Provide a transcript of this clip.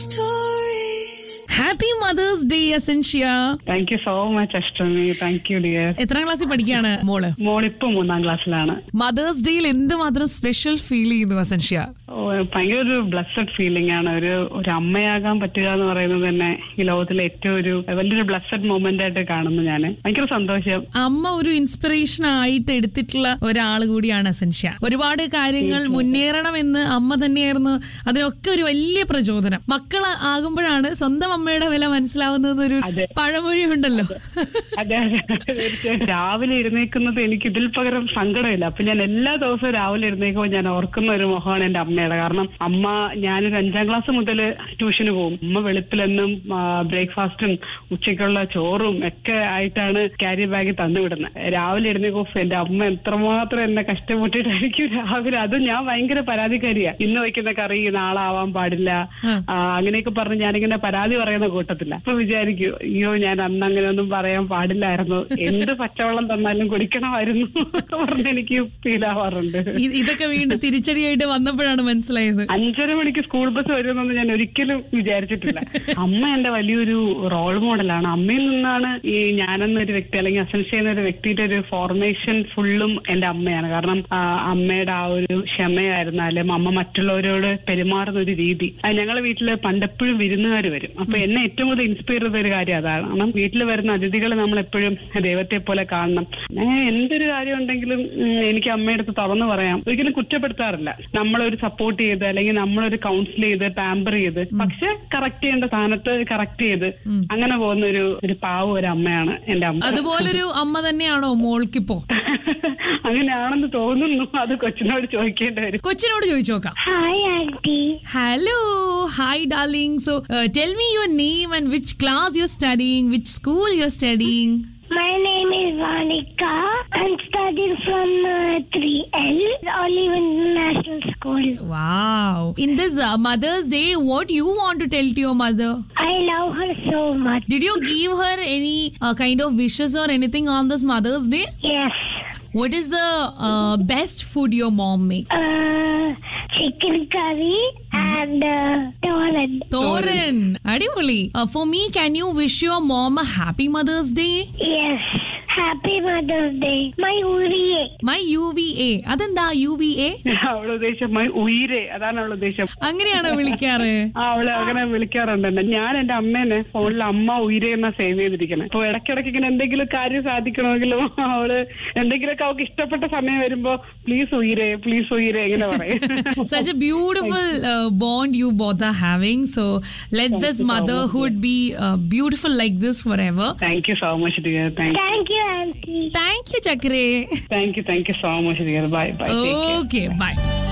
Happy mother's day അസെൻഷ്യ thank you so much Ashtami thank you dear എത്രാം ക്ലാസ്സിൽ പഠിക്കുകയാണ് മോള് മോളിപ്പോ മൂന്നാം ക്ലാസ്സിലാണ് മദേഴ്സ് ഡേയിൽ എന്തുമാത്രം സ്പെഷ്യൽ ഫീൽ ചെയ്യുന്നു അസൻഷ്യ ഓ, ഭയങ്കര ഒരു ബ്ലസ്സഡ് ഫീലിംഗ് ആണ് ഒരു ഒരു അമ്മയാകാൻ പറ്റുക എന്ന് പറയുന്നത് തന്നെ ഈ ലോകത്തിലെ ഏറ്റവും ഒരു വലിയൊരു ബ്ലസ്സഡ് മൊമെന്റ് ആയിട്ട് കാണുന്നു ഞാൻ ഭയങ്കര സന്തോഷം അമ്മ ഒരു ഇൻസ്പിറേഷൻ ആയിട്ട് എടുത്തിട്ടുള്ള ഒരാൾ കൂടിയാണ് അസൻഷ്യ ഒരുപാട് കാര്യങ്ങൾ മുന്നേറണമെന്ന് അമ്മ തന്നെയായിരുന്നു അതിനൊക്കെ ഒരു വലിയ പ്രചോദനം മക്കൾ ആകുമ്പോഴാണ് സ്വന്തം അമ്മയുടെ വില മനസ്സിലാവുന്നത് ഒരു അതെ. പഴമൊഴി ഉണ്ടല്ലോ അതെ അതെ തീർച്ചയായും. രാവിലെ എഴുന്നേക്കുന്നത് എനിക്ക് ഇതിൽ പകരം സങ്കടമില്ല അപ്പൊ ഞാൻ എല്ലാ ദിവസവും രാവിലെ എഴുന്നേക്കുമ്പോൾ ഞാൻ ഓർക്കുന്ന ഒരു മുഖമാണ് എന്റെ അമ്മയുടെ കാരണം അമ്മ ഞാനൊരു അഞ്ചാം ക്ലാസ് മുതൽ ട്യൂഷന് പോകും അമ്മ വെളുപ്പിലെന്നും ബ്രേക്ക്ഫാസ്റ്റും ഉച്ചയ്ക്കുള്ള ചോറും ഒക്കെ ആയിട്ടാണ് ക്യാരി ബാഗ് തന്നുവിടുന്നത് രാവിലെ എഴുന്നേക്കും എന്റെ അമ്മ എത്രമാത്രം എന്നെ കഷ്ടപ്പെട്ടിട്ടായിരിക്കും രാവിലെ അത് ഞാൻ ഭയങ്കര പരാതിക്കാരിയാ ഇന്ന് വയ്ക്കുന്ന കറി നാളെ ആവാൻ പാടില്ല ആ, അങ്ങനെയൊക്കെ പറഞ്ഞ് ഞാനിങ്ങനെ പരാതി പറയുന്ന കൂട്ടത്തില്ല അപ്പൊ വിചാരിക്കും അയ്യോ ഞാൻ അന്ന് അങ്ങനെ ഒന്നും പറയാൻ പാടില്ലായിരുന്നു എന്ത് പച്ചവെള്ളം തന്നാലും കുടിക്കണമായിരുന്നു എന്നൊക്കെ പറഞ്ഞ് എനിക്ക് ഫീൽ ആവാറുണ്ട് ഇ- ഇതൊക്കെ വീണ്ടും തിരിച്ചടിയായിട്ട് വന്നപ്പോഴാണ് മനസ്സിലായത് അഞ്ചര മണിക്ക് സ്കൂൾ ബസ് വരുമെന്നൊന്നും ഞാൻ ഒരിക്കലും വിചാരിച്ചിട്ടില്ല അമ്മ എന്റെ വലിയൊരു റോൾ മോഡലാണ് അമ്മയിൽ നിന്നാണ് ഈ ഞാനെന്നൊരു വ്യക്തി അല്ലെങ്കിൽ അസൻഷ്യ എന്നൊരു വ്യക്തിയുടെ ഒരു ഫോർമേഷൻ ഫുള്ളും എന്റെ അമ്മയാണ് കാരണം ആ, അമ്മയുടെ ആ ഒരു ക്ഷമയായിരുന്നാലും അമ്മ മറ്റുള്ളവരോട് പെരുമാറുന്ന ഒരു രീതി അത് ഞങ്ങളുടെ വീട്ടില് പണ്ടെപ്പോഴും വിരുന്നുകാർ വരും അപ്പൊ എന്നെ ഏറ്റവും കൂടുതൽ ഇൻസ്പയർ ചെയ്ത ഒരു കാര്യം അതാണ് കാരണം വീട്ടിൽ വരുന്ന അതിഥികളെ നമ്മൾ എപ്പോഴും ദൈവത്തെ പോലെ കാണണം ഞാൻ എന്തൊരു കാര്യം ഉണ്ടെങ്കിലും ഉം, എനിക്ക് അമ്മയുടെ അടുത്ത് തുറന്നു പറയാം ഒരിക്കലും കുറ്റപ്പെടുത്താറില്ല നമ്മളൊരു സപ്പോർട്ട് ചെയ്ത് അല്ലെങ്കിൽ നമ്മളൊരു കൗൺസിൽ ചെയ്ത് പാമ്പർ ചെയ്ത് പക്ഷെ കറക്റ്റ് ചെയ്യേണ്ട സ്ഥാനത്ത് കറക്റ്റ് ചെയ്ത് അങ്ങനെ പോകുന്ന ഒരു ഒരു പാവ ഒരു അമ്മയാണ് എന്റെ അമ്മ അതുപോലൊരു അമ്മ തന്നെയാണോ മോൾക്കിപ്പോ അങ്ങനെയാണെന്ന് തോന്നുന്നു അത് കൊച്ചിനോട് ചോദിക്കേണ്ടി വരും കൊച്ചിനോട് ചോദിച്ചു നോക്കാം Hi, Auntie. Hello hi darling so tell me your name and which class you studying which school you studying My name is Vanika. I'm studying from uh, 3L, Olive International School. Wow. In this uh, Mother's Day, what you want to tell to your mother? I love her so much. Did you give her any uh, kind of wishes or anything on this Mother's Day? Yes. What is the uh, best food your mom make? Uh, chicken curry and uh, toran. Thoran. Adivali. Uh, for me, can you wish your mom a happy Mother's Day? Yes. Happy Mother's Day. My Uriye. My UVA. അതെന്താ UVA? അവള് ഉദ്ദേശം മ- ഉയിരെ അതാണ് അവൾ ഉദ്ദേശം അങ്ങനെയാണോ വിളിക്കാറ് ആ അവള് അങ്ങനെ വിളിക്കാറുണ്ട് എന്നെ. ഞാൻ എന്റെ അമ്മേനെ ഫോണിൽ അമ്മ ഉയരെ എന്നാ സേവ് ചെയ്തിരിക്കണം അപ്പൊ ഇടയ്ക്കിടയ്ക്ക് ഇങ്ങനെ എന്തെങ്കിലും കാര്യം സാധിക്കണമെങ്കിലും അവള് എന്തെങ്കിലുമൊക്കെ അവൾക്ക് ഇഷ്ടപ്പെട്ട സമയം വരുമ്പോ പ്ലീസ് ഉയരെ പ്ലീസ് ഉയരെ ഇങ്ങനെ പറയും Such a beautiful uh, bond you both are having. So let this you so much, motherhood be uh, beautiful like this forever. Thank you so much dear thank Thank you, Auntie. Thank you, Chakre. Thank you thank you so much dear bye bye Okay, bye.